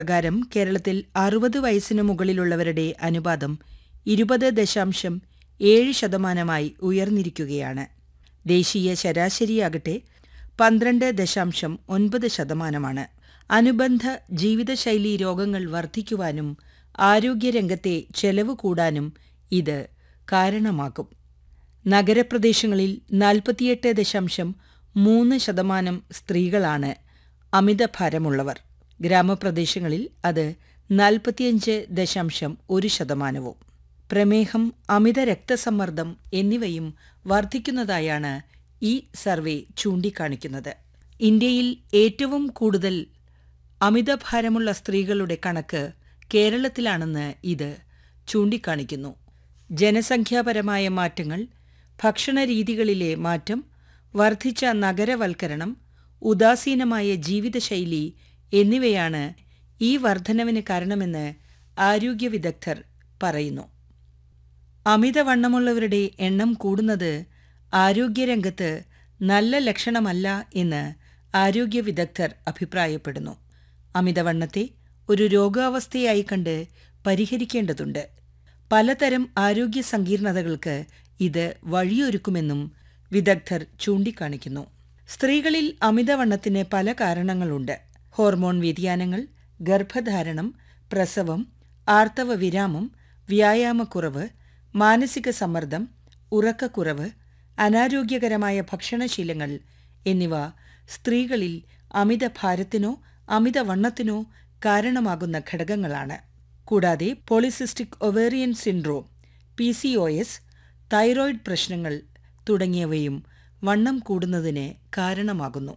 പ്രകാരം കേരളത്തിൽ അറുപത് വയസ്സിനു മുകളിലുള്ളവരുടെ അനുപാതം ഇരുപത് ദശാംശം ഏഴ് ശതമാനമായി ഉയർന്നിരിക്കുകയാണ് ദേശീയ ശരാശരിയാകട്ടെ പന്ത്രണ്ട് ദശാംശം ഒൻപത് ശതമാനമാണ് അനുബന്ധ ജീവിതശൈലീ രോഗങ്ങൾ വർദ്ധിക്കുവാനും ആരോഗ്യരംഗത്തെ ചെലവ് കൂടാനും ഇത് കാരണമാകും നഗരപ്രദേശങ്ങളിൽ നാൽപ്പത്തിയെട്ട് ദശാംശം മൂന്ന് ശതമാനം സ്ത്രീകളാണ് അമിതഭാരമുള്ളവർ ഗ്രാമപ്രദേശങ്ങളിൽ അത് നാൽപ്പത്തിയഞ്ച് ദശാംശം ഒരു ശതമാനവും പ്രമേഹം അമിത രക്തസമ്മർദ്ദം എന്നിവയും വർദ്ധിക്കുന്നതായാണ് ഈ സർവേ ചൂണ്ടിക്കാണിക്കുന്നത് ഇന്ത്യയിൽ ഏറ്റവും കൂടുതൽ അമിതഭാരമുള്ള സ്ത്രീകളുടെ കണക്ക് കേരളത്തിലാണെന്ന് ഇത് ചൂണ്ടിക്കാണിക്കുന്നു ജനസംഖ്യാപരമായ മാറ്റങ്ങൾ ഭക്ഷണരീതികളിലെ മാറ്റം വർദ്ധിച്ച നഗരവൽക്കരണം ഉദാസീനമായ ജീവിതശൈലി എന്നിവയാണ് ഈ വർധനവിന് കാരണമെന്ന് ആരോഗ്യ വിദഗ്ധർ പറയുന്നു അമിതവണ്ണമുള്ളവരുടെ എണ്ണം കൂടുന്നത് ആരോഗ്യരംഗത്ത് നല്ല ലക്ഷണമല്ല എന്ന് ആരോഗ്യ വിദഗ്ധർ അഭിപ്രായപ്പെടുന്നു അമിതവണ്ണത്തെ ഒരു രോഗാവസ്ഥയായി കണ്ട് പരിഹരിക്കേണ്ടതുണ്ട് പലതരം ആരോഗ്യ സങ്കീർണതകൾക്ക് ഇത് വഴിയൊരുക്കുമെന്നും വിദഗ്ധർ ചൂണ്ടിക്കാണിക്കുന്നു സ്ത്രീകളിൽ അമിതവണ്ണത്തിന് പല കാരണങ്ങളുണ്ട് ഹോർമോൺ വ്യതിയാനങ്ങൾ ഗർഭധാരണം പ്രസവം ആർത്തവ വിരാമം വ്യായാമക്കുറവ് മാനസിക സമ്മർദ്ദം ഉറക്കക്കുറവ് അനാരോഗ്യകരമായ ഭക്ഷണശീലങ്ങൾ എന്നിവ സ്ത്രീകളിൽ അമിതഭാരത്തിനോ അമിതവണ്ണത്തിനോ കാരണമാകുന്ന ഘടകങ്ങളാണ് കൂടാതെ polycystic ovarian syndrome P C O S thyroid പ്രശ്നങ്ങൾ തുടങ്ങിയവയും വണ്ണം കൂടുന്നതിന് കാരണമാകുന്നു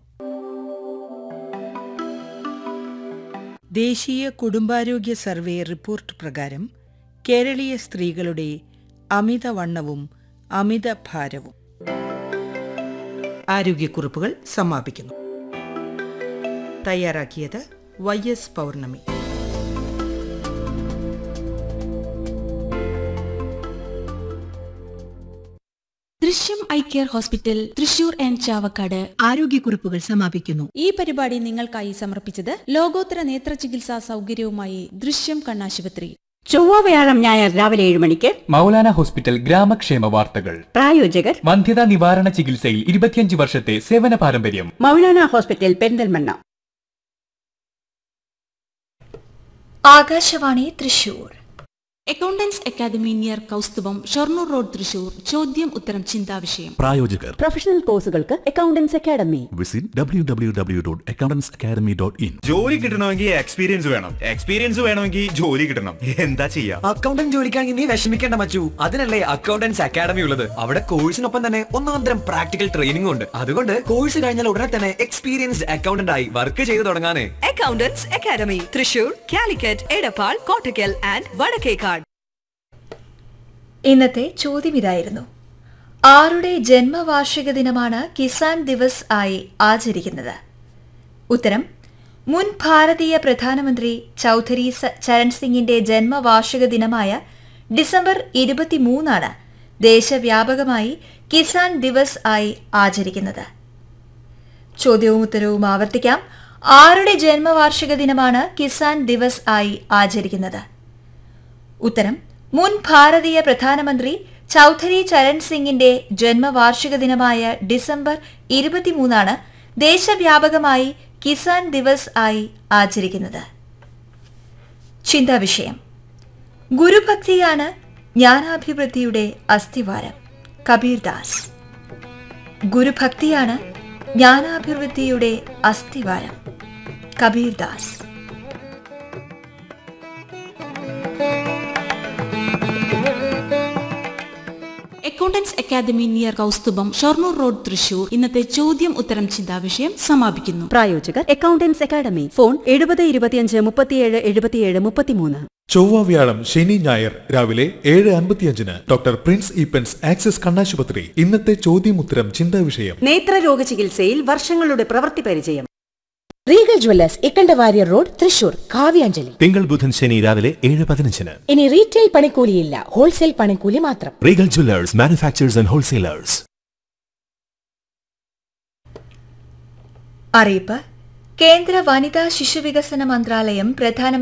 ദേശീയ കുടുംബാരോഗ്യ സർവേ റിപ്പോർട്ട് പ്രകാരം കേരളീയ സ്ത്രീകളുടെ അമിതവണ്ണവും അമിതഭാരവും ആരോഗ്യക്കുറിപ്പുകൾ സമാപിക്കുന്നു തയ്യാറാക്കിയത് Y S Pournami Drishyam eye care hospital Thrissur and Chavakkad ആരോഗ്യക്കുറിപ്പുകൾ സമാപിക്കുന്നു ഈ പരിപാടി നിങ്ങൾക്കായി സമർപ്പിച്ചത് ലോകോത്തര നേത്ര ചികിത്സാ സൗകര്യവുമായി ദൃശ്യം കണ്ണാശുപത്രി ചൊവ്വ വ്യാഴം ഞായർ രാവിലെ ഏഴ് മണിക്ക് മൗലാന ഹോസ്പിറ്റൽ ഗ്രാമക്ഷേമ വാർത്തകൾ പ്രായോജകർ വന്ധ്യതാ നിവാരണ ചികിത്സയിൽ ഇരുപത്തിയഞ്ച് വർഷത്തെ സേവന പാരമ്പര്യം Moulana hospital Perinthalmanna Akashvani Thrissur accountants academy near Kausthubham Shoranur road Thrissur ചോദ്യം ഉത്തരം ചിന്താവിഷയം പ്രായോജകർ പ്രൊഫഷണൽ കോഴ്സുകൾക്ക് accountants academy visit W W W dot accountants academy dot in ജോലി കിട്ടണമെങ്കിൽ എക്സ്പീരിയൻസ് വേണം എക്സ്പീരിയൻസ് വേണമെങ്കിൽ ജോലി കിട്ടണം എന്താ ചെയ്യാ അക്കൗണ്ടന്റ് ജോലിക്കാണെങ്കിൽ നീ വിഷമിക്കേണ്ട മച്ചു അതിനല്ലേ അക്കൗണ്ടൻസ് അക്കാദമി ഉള്ളത് അവിടെ കോഴ്സിനൊപ്പം തന്നെ ഒന്നാം തരം പ്രാക്ടിക്കൽ ട്രെയിനിംഗ് ഉണ്ട് അതുകൊണ്ട് കോഴ്സ് കഴിഞ്ഞാൽ ഉടനെ തന്നെ എക്സ്പീരിയൻസ്ഡ് അക്കൗണ്ടന്റ് ആയി വർക്ക് ചെയ്തു തുടങ്ങാനേ accountants academy Thrissur Calicut Edappal Kottakkal and Vadakkekad ഇന്നത്തെ ചോദ്യം ഇതായിരുന്നു ആരുടെ ജന്മവാർഷിക ദിനമാണ് കിസാൻ ദിവസ് ആയി ആചരിക്കുന്നത് ഉത്തരം മുൻ ഭാരതീയ പ്രധാനമന്ത്രി ചൌധരി സ- ചരൺ സിംഗിന്റെ ജന്മവാർഷിക ദിനമായ ഡിസംബർ ഇരുപത്തിമൂന്നാണ് ദേശവ്യാപകമായി കിസാൻ ദിവസ് ആയി ആചരിക്കുന്നത് ചോദ്യവും ഉത്തരവും ആവർത്തിക്കാം ആരുടെ ജന്മവാർഷിക ദിനമാണ് കിസാൻ ദിവസ് ആയി ആചരിക്കുന്നത് ഉത്തരം മുൻ ഭാരതീയ പ്രധാനമന്ത്രി ചൌധരി ചരൺ സിംഗിന്റെ ജന്മവാർഷിക ദിനമായ ഡിസംബർ ഇരുപത്തിമൂന്നാണ് ദേശവ്യാപകമായി കിസാൻ ദിവസ് ആയി ആചരിക്കുന്നത് ചിന്താവിഷയം ഗുരുഭക്തിയാണ് ജ്ഞാനാഭിവൃദ്ധിയുടെ അസ്ഥിവാരം കബീർദാസ് ഗുരുഭക്തിയാണ് ജ്ഞാനാഭിവൃദ്ധിയുടെ അസ്ഥിവാരം Kabirdas accountants academy near Kausthubham Shoranur road Thrissur ഇന്നത്തെ ചോദ്യം ഉത്തരം ചിന്താവിഷയം സമാപിക്കുന്നു പ്രായോജകർ അക്കൗണ്ടൻസ് അക്കാദമി ഫോൺ എഴുപത് ഇരുപത്തിയഞ്ച് മുപ്പത്തിയേഴ് എഴുപത്തിയേഴ് മുപ്പത്തിമൂന്ന് ചൊവ്വ വ്യാഴം ശനി ഞായർ രാവിലെ ഏഴ് അൻപത്തിയഞ്ചിന് ഡോക്ടർ പ്രിൻസ് ഈപ്പൻസ് ആക്സിസ് കണ്ണാശുപത്രി ഇന്നത്തെ ചോദ്യമുത്തരം ചിന്താ വിഷയം നേത്രരോഗ ചികിത്സയിൽ വർഷങ്ങളുടെ പ്രവൃത്തി പരിചയം Regal jewellers Ikkandawarrier road Thrissur Kavyanjali തിങ്കൾ ബുധൻ ശനി രാവിലെ ഏഴ് പതിനഞ്ചിന് ഇനി റീറ്റെയിൽ പണിക്കൂലിയില്ല ഹോൾസെയിൽ പണിക്കൂലി മാത്രം Regal jewellers manufacturers and wholesalers അറിയിപ്പ് കേന്ദ്ര വനിതാ ശിശുവികസന മന്ത്രാലയം പ്രധാനമന്ത്രി